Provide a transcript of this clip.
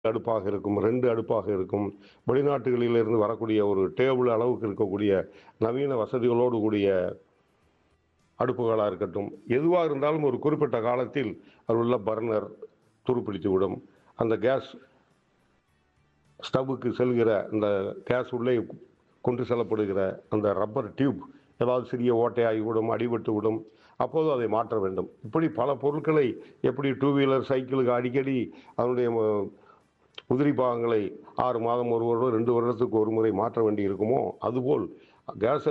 அடுப்பாக இருக்கும் ரெண்டு அடுப்பாக இருக்கும் வெளிநாட்டுகளிலிருந்து வரக்கூடிய ஒரு டேபிள் அளவுக்கு இருக்கக்கூடிய நவீன வசதிகளோடு கூடிய அடுப்புகளாக இருக்கட்டும் எதுவாக இருந்தாலும் ஒரு குறிப்பிட்ட காலத்தில் அதில் உள்ள பர்னர் துருப்பிடித்து விடும் அந்த கேஸ் ஸ்டவ்வுக்கு செல்கிற அந்த கேஸ் உள்ளே கொண்டு செல்லப்படுகிற அந்த ரப்பர் டியூப் ஏதாவது சிறிய ஓட்டையாகி விடும் அடிபட்டு விடும் அப்போது அதை மாற்ற வேண்டும் இப்படி பல பொருட்களை எப்படி டூ வீலர் சைக்கிளுக்கு அடிக்கடி அதனுடைய ம- உதிரி பாகங்களை ஆறு மாதம் ஒரு வருடம் ரெண்டு வருடத்துக்கு ஒரு முறை மாற்ற வேண்டி இருக்குமோ அதுபோல் கேஸ்